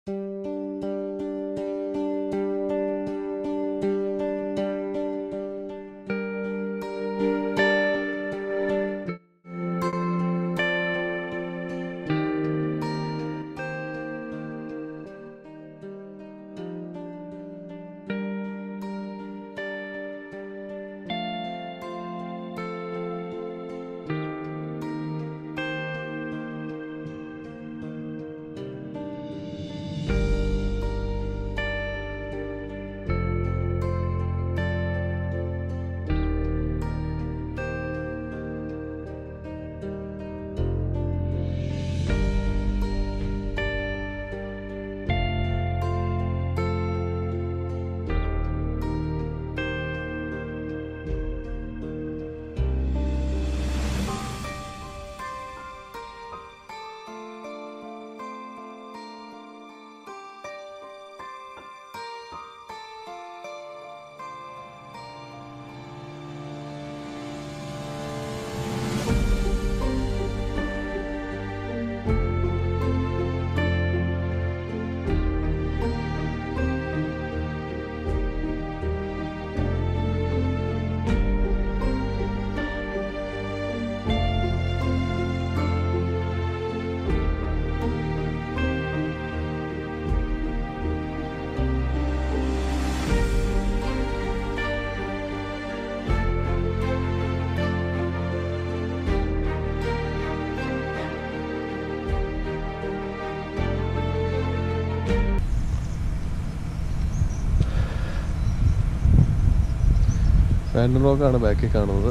Phantom റോക്കാണ് ബാക്കിൽ കാണുന്നത്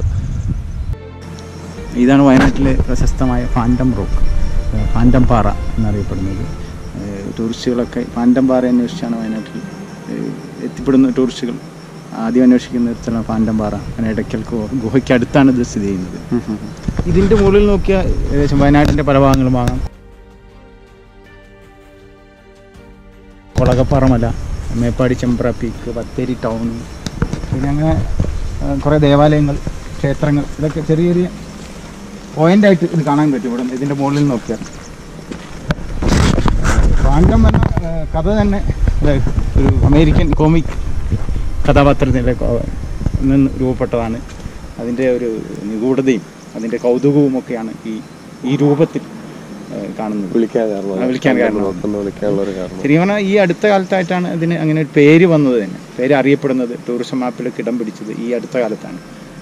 ഇതാണ് വയനാട്ടിലെ പ്രശസ്തമായ ഫാൻറ്റം റോക്ക് ഏഹ് ഫാൻറ്റം പാറ എന്നറിയപ്പെടുന്നത് ഏഹ് ടൂറിസ്റ്റുകളൊക്കെ ഫാൻറ്റം പാറ അന്വേഷിച്ചാണ് വയനാട്ടിൽ ഏഹ് എത്തിപ്പെടുന്ന ടൂറിസ്റ്റുകൾ ആദ്യം അന്വേഷിക്കുന്ന ഒരു സ്ഥലം ഫാൻറ്റം പാറ അങ്ങനെ ഇടയ്ക്കൽ ഗുഹ- ഗുഹയ്ക്ക് അടുത്താണ് ഇത് സ്ഥിതി ചെയ്യുന്നത് ഇതിൻ്റെ മുകളിൽ നോക്കിയാൽ ഏകദേശം വയനാട്ടിൻ്റെ പല ഭാഗങ്ങളും ആകാം കൊളകപ്പാറ മല മേപ്പാടി ചെമ്പ്ര പീക്ക് ബത്തേരി ടൗൺ പിന്നെ അങ്ങനെ ആ, കുറേ ദേവാലയങ്ങൾ ക്ഷേത്രങ്ങൾ ഇതൊക്കെ ചെറിയ ചെറിയ പോയിന്റായിട്ട് ഇത് കാണാൻ പറ്റും ഇവിടെ ഇതിൻ്റെ മുകളിൽ നോക്കിയാൽ പാണ്ഡം എന്ന ആ, കഥ തന്നെ അതായത് ഒരു അമേരിക്കൻ കോമിക് കഥാപാത്രത്തിൻ്റെ കൊ- നിന്ന് രൂപപ്പെട്ടതാണ് അതിൻ്റെ ഒരു നിഗൂഢതയും അതിൻ്റെ കൗതുകവും ഒക്കെയാണ് ഈ ഈ രൂപത്തിൽ ആ, കാണുന്നത് വിളിക്കാൻ കാരണം ആ, വിളിക്കാൻ കാരണം. നോക്കുന്ന വിളിക്കാനുള്ള ഒരു കാരണം ശരിക്കും പറഞ്ഞാൽ ഈ അടുത്ത കാലത്തായിട്ടാണ് ഇതിന് അങ്ങനെ ഒരു പേര് വന്നത് തന്നെ പേര് അറിയപ്പെടുന്നത് ടൂറിസം മാപ്പിലൊക്കെ ഇടം പിടിച്ചത് ഈ അടുത്ത കാലത്താണ്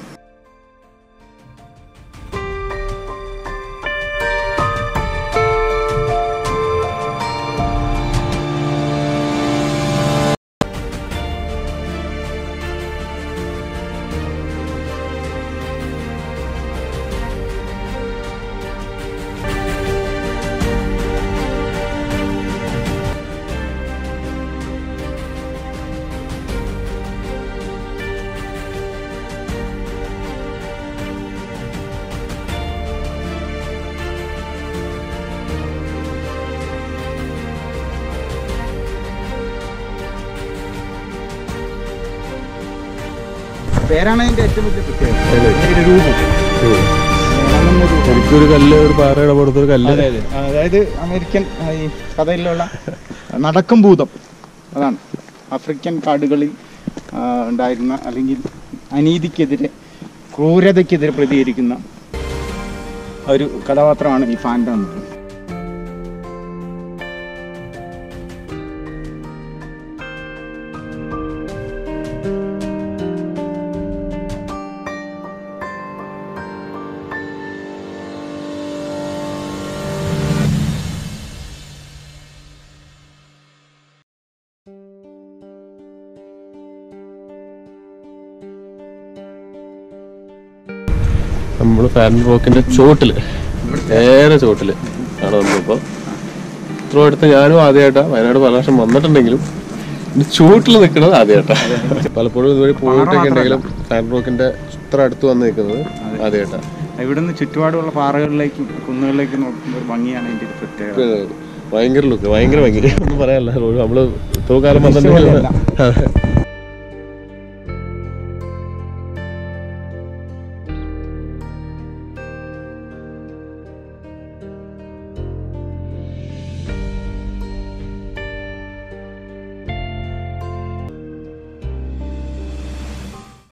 പേരാണ് അതിന്റെ ഏറ്റവും വലിയ പ്രത്യേകത ഇതിന്റെ രൂപം ഇളകുന്ന രൂപം. ശരിക്കും ഒരു കല്ല് ഒരു പാറയുടെ പുറത്തൊരു കല്ല് അതെ അതെ അതായത് അമേരിക്കൻ ആ, ഈ കഥയിലുള്ള നടക്കും ഭൂതം അതാണ് ആഫ്രിക്കൻ കാടുകളിൽ ആ, ഉണ്ടായിരുന്ന അല്ലെങ്കിൽ അനീതിക്കെതിരെ ക്രൂരതയ്ക്കെതിരെ പ്രതികരിക്കുന്ന ഒരു കഥാപാത്രമാണ് ഈ ഫാൻഡ എന്നുള്ളത് നമ്മൾ ഫാൻ റോക്കിന്റെ ചോട്ടില് നേരെ ചോട്ടില് ആണ് നമ്മളിപ്പോ ഇത്ര അടുത്ത് ഞാനും ആദ്യമായിട്ടാ വയനാട് പല പ്രാവശ്യം വന്നിട്ടുണ്ടെങ്കിലും ഇത് ചോട്ടിൽ നിൽക്കുന്നത് ആദ്യമായിട്ടാ പലപ്പോഴും ഇതുവഴി പോയിട്ടൊക്കെ ഉണ്ടെങ്കിലും ഫാൻ റോക്കിന്റെ ഇത്ര അടുത്ത് വന്ന് നിൽക്കുന്നത് ആദ്യമായിട്ടാ ഇവിടുന്ന് ചുറ്റുപാടുള്ള പാറകളിലേക്കും കുന്നുകളിലേക്കും നോക്കുമ്പോൾ ഒരു ഭംഗിയാണ് ഇതിന്റെ ഒരു പ്രത്യേകത ഭയങ്കര ലുക്ക് ഭയങ്കര ഭംഗി ഒന്നും പറയാനല്ല നമ്മള് ഇത്ര കാലം വന്നിട്ടുണ്ടെങ്കിലും പോലെയല്ല. അതെ.